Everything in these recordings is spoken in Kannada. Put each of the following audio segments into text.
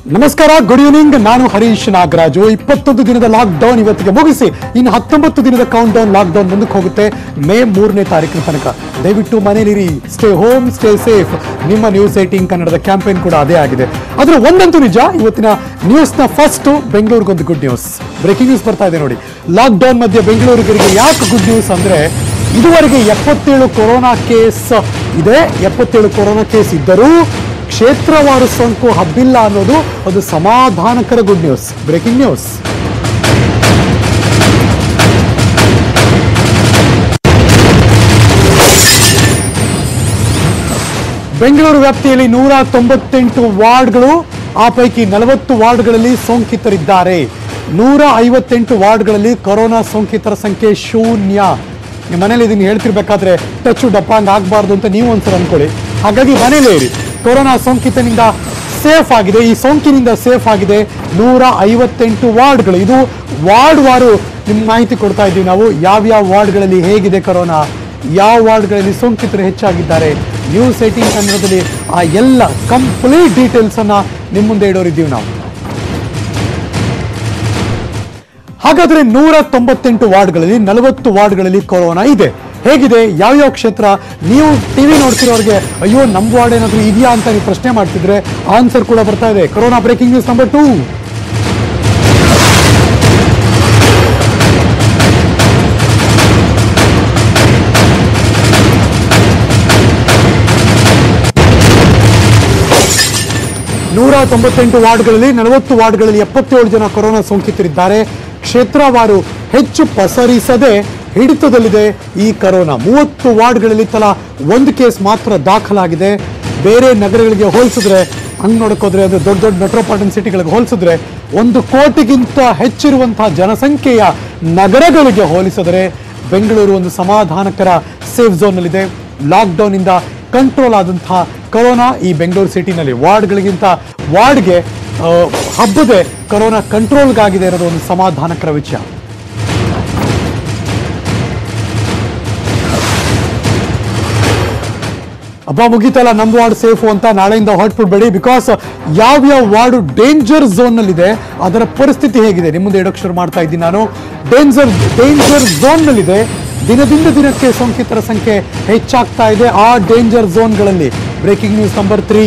ನಮಸ್ಕಾರ ಗುಡ್ ಈವ್ನಿಂಗ್ ನಾನು ಹರೀಶ್ ನಾಗರಾಜು ಇಪ್ಪತ್ತೊಂದು ದಿನದ ಲಾಕ್ ಡೌನ್ ಇವತ್ತಿಗೆ ಮುಗಿಸಿ ಇನ್ನು ಹತ್ತೊಂಬತ್ತು ದಿನದ ಕೌಂಟ್ ಡೌನ್ ಲಾಕ್ ಡೌನ್ ಮುಂದಕ್ಕೆ ಹೋಗುತ್ತೆ ಮೇ ಮೂರನೇ ತಾರೀಕಿನ ತನಕ ದಯವಿಟ್ಟು ಮನೇಲಿರಿ ಸ್ಟೇ ಹೋಮ್ ಸ್ಟೇ ಸೇಫ್ ನಿಮ್ಮ ನ್ಯೂಸ್ ಏಟೀನ್ ಕನ್ನಡದ ಕ್ಯಾಂಪೇನ್ ಕೂಡ ಅದೇ ಆಗಿದೆ ಆದ್ರೆ ಒಂದಂತೂ ನಿಜ ಇವತ್ತಿನ ನ್ಯೂಸ್ನ ಫಸ್ಟ್ ಬೆಂಗಳೂರಿಗೊಂದು ಗುಡ್ ನ್ಯೂಸ್ ಬ್ರೇಕಿಂಗ್ ನ್ಯೂಸ್ ಬರ್ತಾ ಇದೆ ನೋಡಿ ಲಾಕ್ ಡೌನ್ ಮಧ್ಯೆ ಬೆಂಗಳೂರಿಗರಿಗೆ ಯಾಕೆ ಗುಡ್ ನ್ಯೂಸ್ ಅಂದ್ರೆ ಇದುವರೆಗೆ ಎಪ್ಪತ್ತೇಳು ಕೊರೋನಾ ಕೇಸ್ ಇದೆ ಎಪ್ಪತ್ತೇಳು ಕೊರೋನಾ ಕೇಸ್ ಇದ್ದರೂ ಕ್ಷೇತ್ರವಾರು ಸೋಂಕು ಹಬ್ಬಿಲ್ಲ ಅನ್ನೋದು ಒಂದು ಸಮಾಧಾನಕರ good news breaking news Bengaluru ವ್ಯಾಪ್ತಿಯಲ್ಲಿ ನೂರ ತೊಂಬತ್ತೆಂಟು ವಾರ್ಡ್ಗಳು ಆ ಪೈಕಿ ನಲವತ್ತು ವಾರ್ಡ್ಗಳಲ್ಲಿ ಸೋಂಕಿತರಿದ್ದಾರೆ ನೂರ ಐವತ್ತೆಂಟು ವಾರ್ಡ್ಗಳಲ್ಲಿ ಕೊರೋನಾ ಸೋಂಕಿತರ ಸಂಖ್ಯೆ ಶೂನ್ಯ ನಿಮ್ಮ ಮನೇಲಿ ಇದನ್ನು ಹೇಳ್ತಿರ್ಬೇಕಾದ್ರೆ ಟಚ್ಚು ಡಪ್ಪಾಂಗ್ ಆಗಬಾರ್ದು ಅಂತ ನೀವು ಒಂದ್ಸಲ ಅನ್ಕೊಳ್ಳಿ ಹಾಗಾಗಿ ಮನೇಲೇ ಇರಿ ಕೊರೋನಾ ಸೋಂಕಿತನಿಂದ ಸೇಫ್ ಆಗಿದೆ ಈ ಸೋಂಕಿನಿಂದ ಸೇಫ್ ಆಗಿದೆ ನೂರ ಐವತ್ತೆಂಟು ವಾರ್ಡ್ಗಳು ಇದು ವಾರ್ಡ್ ವಾರು ನಿಮ್ಗೆ ಮಾಹಿತಿ ಕೊಡ್ತಾ ಇದ್ದೀವಿ ನಾವು ಯಾವ್ಯಾವ ವಾರ್ಡ್ಗಳಲ್ಲಿ ಹೇಗಿದೆ ಕೊರೋನಾ ಯಾವ ವಾರ್ಡ್ಗಳಲ್ಲಿ ಸೋಂಕಿತರು ಹೆಚ್ಚಾಗಿದ್ದಾರೆ ನ್ಯೂಸ್ ಏಟೀನ್ ಕನ್ನಡದಲ್ಲಿ ಆ ಎಲ್ಲ ಕಂಪ್ಲೀಟ್ ಡೀಟೇಲ್ಸ್ ಅನ್ನ ನಿಮ್ಮ ಮುಂದೆ ಇಡೋರಿದ್ದೀವಿ ನಾವು ಹಾಗಾದ್ರೆ ನೂರ ತೊಂಬತ್ತೆಂಟು ವಾರ್ಡ್ಗಳಲ್ಲಿ ನಲವತ್ತು ವಾರ್ಡ್ಗಳಲ್ಲಿ ಕೊರೋನಾ ಇದೆ ಹೇಗಿದೆ ಯಾವ್ಯಾವ ಕ್ಷೇತ್ರ ನೀವು ಟಿವಿ ನೋಡ್ತಿರೋರಿಗೆ ಅಯ್ಯೋ ನಮ್ಮ ವಾರ್ಡ್ ಏನಾದರೂ ಇದೆಯಾ ಅಂತ ನೀವು ಪ್ರಶ್ನೆ ಮಾಡ್ತಿದ್ರೆ ಆನ್ಸರ್ ಕೂಡ ಬರ್ತಾ ಇದೆ corona breaking news number two ನೂರ ತೊಂಬತ್ತೆಂಟು ವಾರ್ಡ್ಗಳಲ್ಲಿ ನಲವತ್ತು ವಾರ್ಡ್ಗಳಲ್ಲಿ ಎಪ್ಪತ್ತೇಳು ಜನ ಕೊರೋನಾ ಸೋಂಕಿತರಿದ್ದಾರೆ ಕ್ಷೇತ್ರವಾರು ಹೆಚ್ಚು ಪಸರಿಸದೆ ಹಿಡಿತದಲ್ಲಿದೆ ಈ ಕೊರೋನಾ ಮೂವತ್ತು ವಾರ್ಡ್ಗಳಲ್ಲಿ ತಲಾ ಒಂದು ಕೇಸ್ ಮಾತ್ರ ದಾಖಲಾಗಿದೆ ಬೇರೆ ನಗರಗಳಿಗೆ ಹೋಲಿಸಿದ್ರೆ ಹಂಗೆ ನೋಡಕ್ಕೋದ್ರೆ ಅದು ದೊಡ್ಡ ದೊಡ್ಡ ಮೆಟ್ರೋಪಾಲಿಟನ್ ಸಿಟಿಗಳಿಗೆ ಹೋಲಿಸಿದ್ರೆ ಒಂದು ಕೋಟಿಗಿಂತ ಹೆಚ್ಚಿರುವಂತಹ ಜನಸಂಖ್ಯೆಯ ನಗರಗಳಿಗೆ ಹೋಲಿಸಿದರೆ ಬೆಂಗಳೂರು ಒಂದು ಸಮಾಧಾನಕರ ಸೇಫ್ ಝೋನ್ನಲ್ಲಿದೆ ಲಾಕ್ಡೌನ್ನಿಂದ ಕಂಟ್ರೋಲ್ ಆದಂತಹ ಕೊರೋನಾ ಈ ಬೆಂಗಳೂರು ಸಿಟಿನಲ್ಲಿ ವಾರ್ಡ್ಗಳಿಗಿಂತ ವಾರ್ಡ್ಗೆ ಆ, ಹಬ್ಬದೆ ಕೊರೋನಾ ಕಂಟ್ರೋಲ್ಗಾಗಿದೆ ಇರೋದು ಒಂದು ಸಮಾಧಾನಕರ ವಿಷಯ ಹಬ್ಬ ಮುಗೀತಲ್ಲ ನಮ್ಮ ವಾರ್ಡ್ ಸೇಫು ಅಂತ ನಾಳೆಯಿಂದ ಹೊರಟ್ಬಿಡ್ಬೇಡಿ ಬಿಕಾಸ್ ಯಾವ್ಯಾವ ವಾರ್ಡ್ ಡೇಂಜರ್ ಝೋನ್ನಲ್ಲಿದೆ ಅದರ ಪರಿಸ್ಥಿತಿ ಹೇಗಿದೆ ನಿಮ್ಮ ಮುಂದೆ ಇಡೋಕೆ ಶುರು ಮಾಡ್ತಾ ಇದ್ದೀನಿ ನಾನು ಡೇಂಜರ್ ಡೇಂಜರ್ ಝೋನ್ನಲ್ಲಿದೆ ದಿನದಿಂದ ದಿನಕ್ಕೆ ಸೋಂಕಿತರ ಸಂಖ್ಯೆ ಹೆಚ್ಚಾಗ್ತಾ ಇದೆ ಆ ಡೇಂಜರ್ ಝೋನ್ಗಳಲ್ಲಿ breaking news number three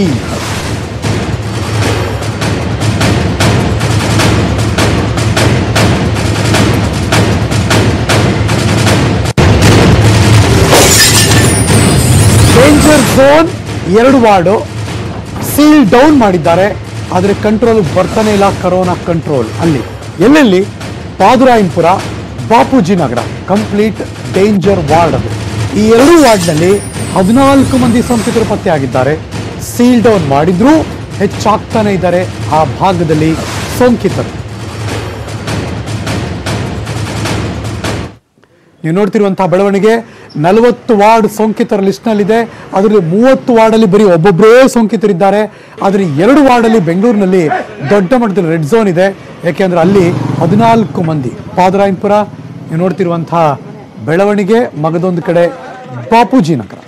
danger zone ಎರಡು ವಾರ್ಡು ಸೀಲ್ ಡೌನ್ ಮಾಡಿದ್ದಾರೆ ಆದರೆ ಕಂಟ್ರೋಲ್ ಬರ್ತಾನೆ ಇಲ್ಲ ಕರೋನಾ ಕಂಟ್ರೋಲ್ ಅಲ್ಲಿ ಎಲ್ಲೆಲ್ಲಿ Padarayanapura Bapuji Nagar complete danger ward ಅದು ಈ ಎರಡೂ ವಾರ್ಡ್ನಲ್ಲಿ ಹದಿನಾಲ್ಕು ಮಂದಿ ಸೋಂಕಿತರು ಪತ್ತೆಯಾಗಿದ್ದಾರೆ ಸೀಲ್ ಡೌನ್ ಮಾಡಿದ್ರೂ ಹೆಚ್ಚಾಗ್ತಾನೆ ಇದ್ದಾರೆ ಆ ಭಾಗದಲ್ಲಿ ಸೋಂಕಿತರು ನೀವು ನೋಡ್ತಿರುವಂತಹ ಬೆಳವಣಿಗೆ ನಲವತ್ತು ವಾರ್ಡ್ ಸೋಂಕಿತರ ಲಿಸ್ಟ್ನಲ್ಲಿದೆ ಅದರಲ್ಲಿ ಮೂವತ್ತು ವಾರ್ಡಲ್ಲಿ ಬರೀ ಒಬ್ಬೊಬ್ಬರೇ ಸೋಂಕಿತರಿದ್ದಾರೆ ಆದರೆ ಎರಡು ವಾರ್ಡಲ್ಲಿ ಬೆಂಗಳೂರಿನಲ್ಲಿ ದೊಡ್ಡ ಮಟ್ಟದಲ್ಲಿ ರೆಡ್ ಝೋನ್ ಇದೆ ಯಾಕೆಂದ್ರೆ ಅಲ್ಲಿ ಹದಿನಾಲ್ಕು ಮಂದಿ ಪಾದರಾಯನ್ಪುರ ನೀವು ನೋಡ್ತಿರುವಂತಹ ಬೆಳವಣಿಗೆ ಮಗದೊಂದು ಕಡೆ ಬಾಪೂಜಿ ನಗರ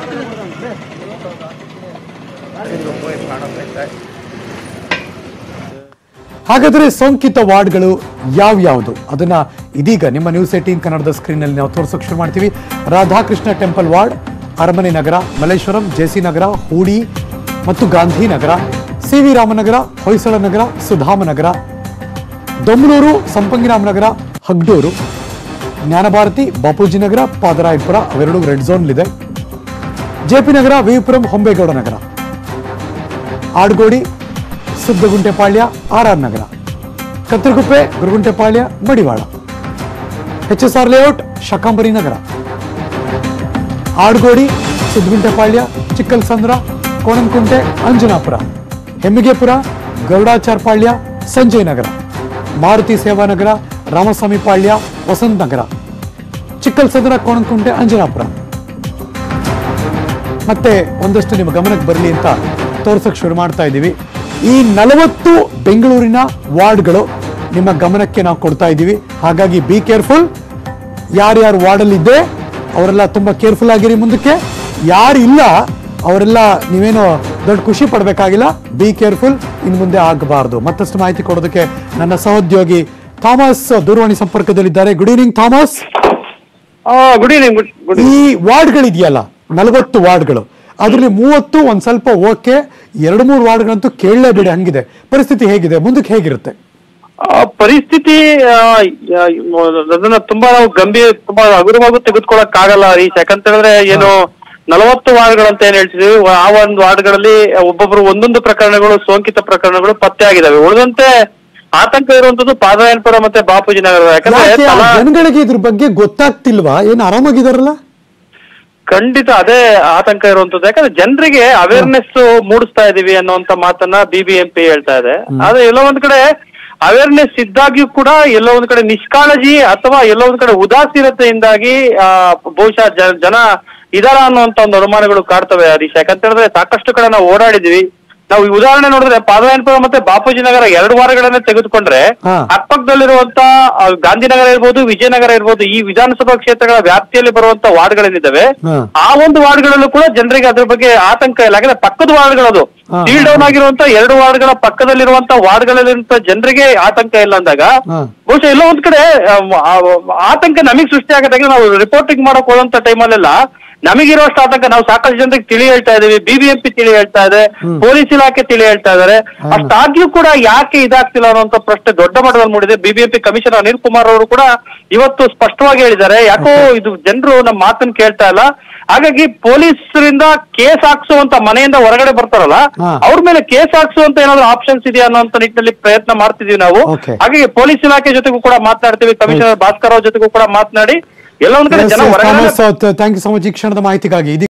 ಹಾಗಾದರೆ ಸೋಂಕಿತ ವಾರ್ಡ್ಗಳು ಯಾವ್ಯಾವುದು ಅದನ್ನ ಇದೀಗ ನಿಮ್ಮ ನ್ಯೂಸ್ ಏಟೀನ್ ಕನ್ನಡದ ಸ್ಕ್ರೀನ್ನಲ್ಲಿ ನಾವು ತೋರಿಸೋಕೆ ಶುರು ಮಾಡ್ತೀವಿ ರಾಧಾಕೃಷ್ಣ ಟೆಂಪಲ್ ವಾರ್ಡ್ ಅರಮನೆ ನಗರ ಮಲ್ಲೇಶ್ವರಂ ಜೆಸಿ ನಗರ ಹೂಡಿ ಮತ್ತು ಗಾಂಧಿನಗರ ಸಿ ವಿ ರಾಮನಗರ ಹೊಯ್ಸಳ ನಗರ ಸುಧಾಮನಗರ ದೊಮ್ಮಲೂರು ಸಂಪಂಗಿರಾಮನಗರ ಹಗ್ಡೂರು ಜ್ಞಾನಭಾರತಿ ಬಾಪೂಜಿ ನಗರ ಪಾದರಾಯಪುರ ಅವೆರಡು ರೆಡ್ ಝೋನ್ಲಿದೆ JP Nagar VVPuram Hombegowda Nagar Adugodi Suddaguntepalya R R Nagar Kathriguppe Gurugunteplaya Madiwala H S R layout Shakambari Nagar Adugodi Suddaguntepalya Chikkalasandra Konanakunte Anjanapura Hemmigepura Garudacharpalya Sanjay Nagar Maruti Sevanagar Ramaswamy Palya Vasanth Nagar Chikkalasandra Konanakunte Anjanapura ಮತ್ತೆ ಒಂದಷ್ಟು ನಿಮ್ಮ ಗಮನಕ್ಕೆ ಬರಲಿ ಅಂತ ತೋರ್ಸಕ್ ಶುರು ಮಾಡ್ತಾ ಇದ್ದೀವಿ ಈ ನಲವತ್ತು ಬೆಂಗಳೂರಿನ ವಾರ್ಡ್ಗಳು ನಿಮ್ಮ ಗಮನಕ್ಕೆ ನಾವು ಕೊಡ್ತಾ ಇದ್ದೀವಿ ಹಾಗಾಗಿ ಬಿ ಕೇರ್ಫುಲ್ ಯಾರ್ಯಾರು ವಾರ್ಡಲ್ಲಿ ಇದ್ದೆ ಅವರೆಲ್ಲ ತುಂಬಾ ಕೇರ್ಫುಲ್ ಆಗಿರಿ ಮುಂದಕ್ಕೆ ಯಾರು ಇಲ್ಲ ಅವರೆಲ್ಲ ನೀವೇನೋ ದೊಡ್ಡ ಖುಷಿ ಪಡಬೇಕಾಗಿಲ್ಲ ಬಿ ಕೇರ್ಫುಲ್ ಇನ್ನು ಮುಂದೆ ಆಗಬಾರ್ದು ಮತ್ತಷ್ಟು ಮಾಹಿತಿ ಕೊಡೋದಕ್ಕೆ ನನ್ನ ಸಹೋದ್ಯೋಗಿ ಥಾಮಸ್ ದೂರವಾಣಿ ಸಂಪರ್ಕದಲ್ಲಿದ್ದಾರೆ good evening Thomas good evening good good ಈ ವಾರ್ಡ್ಗಳಿದೆಯಲ್ಲ ನಲವತ್ತು ವಾರ್ಡ್ಗಳು ಅದರಲ್ಲಿ ಮೂವತ್ತು ಒಂದ್ ಸ್ವಲ್ಪ ಓಕೆ ಎರಡು ಮೂರು ವಾರ್ಡ್ಗಳಂತೂ ಕೇಳಲೇಬೇಡಿ ಹಂಗಿದೆ ಪರಿಸ್ಥಿತಿ ಹೇಗಿದೆ ಮುಂದಕ್ಕೆ ಹೇಗಿರುತ್ತೆ ಪರಿಸ್ಥಿತಿ ಆ, ಯ- ಅದನ್ನ ತುಂಬಾ ನಾವು ಗಂಭೀರ ತುಂಬಾ ಹಗುರವಾಗೂ ತೆಗೆದುಕೊಳ್ಳಕ್ ಆಗಲ್ಲ ಹರೀಶ್ ಯಾಕಂತ ಹೇಳಿದ್ರೆ ಏನು ನಲವತ್ತು ವಾರ್ಡ್ಗಳಂತ ಏನ್ ಹೇಳ್ತಿದೀವಿ ಆ ಒಂದು ವಾರ್ಡ್ಗಳಲ್ಲಿ ಒಬ್ಬೊಬ್ರು ಒಂದೊಂದು ಪ್ರಕರಣಗಳು ಸೋಂಕಿತ ಪ್ರಕರಣಗಳು ಪತ್ತೆ ಆಗಿದಾವೆ ಉಳಿದಂತೆ ಆತಂಕ ಇರುವಂತದ್ದು ಪಾದರಾಯನಪುರ ಮತ್ತೆ ಬಾಪೂಜಿ ನಗರ ಯಾಕಂದ್ರೆ ಯಾಕೆ ಆ ತಲಾ- ಜನಗಳಿಗೆ ಇದ್ರ ಬಗ್ಗೆ ಗೊತ್ತಾಗ್ತಿಲ್ವಾ ಏನು ಆರಾಮಾಗಿದಾರಲ್ಲ ಖಂಡಿತ ಅದೇ ಆತಂಕ ಇರುವಂತದ್ದು ಯಾಕಂದ್ರೆ ಜನರಿಗೆ ಅವೇರ್ನೆಸ್ ಮೂಡಿಸ್ತಾ ಇದೀವಿ ಅನ್ನುವಂತ ಮಾತನ್ನ ಬಿಬಿಎಂಪಿ ಹೇಳ್ತಾ ಇದೆ ಆದ್ರೆ ಎಲ್ಲೋ ಒಂದ್ ಕಡೆ ಅವೇರ್ನೆಸ್ ಇದ್ದಾಗ್ಯೂ ಕೂಡ ಎಲ್ಲೋ ಒಂದ್ ಕಡೆ ನಿಷ್ಕಾಳಜಿ ಅಥವಾ ಎಲ್ಲೋ ಒಂದ್ ಕಡೆ ಉದಾಸೀನತೆಯಿಂದಾಗಿ ಆ ಬಹುಶಃ ಜ- ಜನ ಇದಾರ ಅನ್ನುವಂತ ಒಂದು ಅನುಮಾನಗಳು ಕಾಡ್ತವೆ ಹರೀಶ್ ಯಾಕಂತ ಹೇಳಿದ್ರೆ ಸಾಕಷ್ಟು ಕಡೆ ನಾವು ಓಡಾಡಿದೀವಿ ನಾವು ಈ ಉದಾಹರಣೆ ನೋಡಿದ್ರೆ ಪಾದರಾಯನಪುರ ಮತ್ತೆ ಬಾಪೂಜಿ ನಗರ ಎರಡು ವಾರಗಳನ್ನ ತೆಗೆದುಕೊಂಡ್ರೆ ಹಾ. ಅಕ್ಕಪಕ್ಕದಲ್ಲಿರುವಂತ ಆ, ಗಾಂಧಿನಗರ ಇರ್ಬೋದು ವಿಜಯನಗರ ಇರ್ಬೋದು ಈ ವಿಧಾನಸಭಾ ಕ್ಷೇತ್ರಗಳ ವ್ಯಾಪ್ತಿಯಲ್ಲಿ ಬರುವಂತ ವಾರ್ಡ್ಗಳೇನಿದ್ದಾವೆ ಹಾ. ಆ ಒಂದು ವಾರ್ಡ್ಗಳಲ್ಲೂ ಕೂಡ ಜನರಿಗೆ ಅದ್ರ ಬಗ್ಗೆ ಆತಂಕ ಇಲ್ಲ ಯಾಕಂದ್ರೆ ಪಕ್ಕದ ವಾರ್ಡ್ಗಳದು ಹಾ. ಸೀಲ್ ಡೌನ್ ಆಗಿರುವಂತ ಎರಡು ವಾರ್ಡ್ಗಳ ಪಕ್ಕದಲ್ಲಿರುವಂತ ವಾರ್ಡ್ಗಳಲ್ಲಿರುವಂತ ಜನರಿಗೆ ಆತಂಕ ಇಲ್ಲ ಅಂದಾಗ ಹಾ. ಬಹುಶಃ ಎಲ್ಲೋ ಒಂದ್ ಕಡೆ ಆ, ಆ, ಆತಂಕ ನಮಗೆ ಸೃಷ್ಟಿ ಆಗತ್ತೆ ನಾವು ರಿಪೋರ್ಟಿಂಗ್ ಮಾಡಕ್ ಹೋದಂತ ಟೈಮಲ್ಲೆಲ್ಲ ನಮಗಿರುವಷ್ಟು ಆತಂಕ ನಾವು ಸಾಕಷ್ಟು ಜನರಿಗೆ ತಿಳಿ ಹೇಳ್ತಾ ಇದೀವಿ ಬಿಬಿಎಂಪಿ ತಿಳಿ ಹೇಳ್ತಾ ಇದೆ ಪೊಲೀಸ್ ಇಲಾಖೆ ತಿಳಿ ಹೇಳ್ತಾ ಇದಾರೆ ಅಷ್ಟಾಗ್ಯೂ ಕೂಡ ಯಾಕೆ ಇದಾಗ್ತಿಲ್ಲ ಅನ್ನುವಂತ ಪ್ರಶ್ನೆ ದೊಡ್ಡ ಮಟ್ಟದಲ್ಲಿ ಮೂಡಿದೆ ಬಿಬಿಎಂಪಿ ಕಮಿಷನರ್ ಅನಿಲ್ ಕುಮಾರ್ ಅವರು ಕೂಡ ಇವತ್ತು ಸ್ಪಷ್ಟವಾಗಿ ಹೇಳಿದ್ದಾರೆ ಯಾಕೋ ಇದು ಜನರು ನಮ್ಮ ಮಾತನ್ನ ಕೇಳ್ತಾ ಇಲ್ಲ ಹಾಗಾಗಿ ಪೊಲೀಸರಿಂದ ಕೇಸ್ ಹಾಕ್ಸುವಂತ ಮನೆಯಿಂದ ಹೊರಗಡೆ ಬರ್ತಾರಲ್ಲ ಹಾ. ಅವ್ರ ಮೇಲೆ ಕೇಸ್ ಹಾಕ್ಸುವಂತ ಏನಾದ್ರು ಆಪ್ಷನ್ಸ್ ಇದೆಯಾ ಅನ್ನೋಂತ ನಿಟ್ಟಿನಲ್ಲಿ ಪ್ರಯತ್ನ ಮಾಡ್ತಿದೀವಿ ನಾವು Okay. ಹಾಗಾಗಿ ಪೊಲೀಸ್ ಇಲಾಖೆ ಜೊತೆಗೂ ಕೂಡ ಮಾತನಾಡ್ತೀವಿ ಕಮಿಷನರ್ ಭಾಸ್ಕರ್ ಅವ್ರ ಜೊತೆಗೂ ಕೂಡ ಮಾತನಾಡಿ ಎಲ್ಲ ಒಂದ್ ಕಡೆ ಜನ ಹೊರಗಡೆ ಥ್ಯಾಂಕ್ ಯು ಸೊ ಮಚ್ ಈ ಕ್ಷಣದ ಮಾಹಿತಿಗಾಗಿ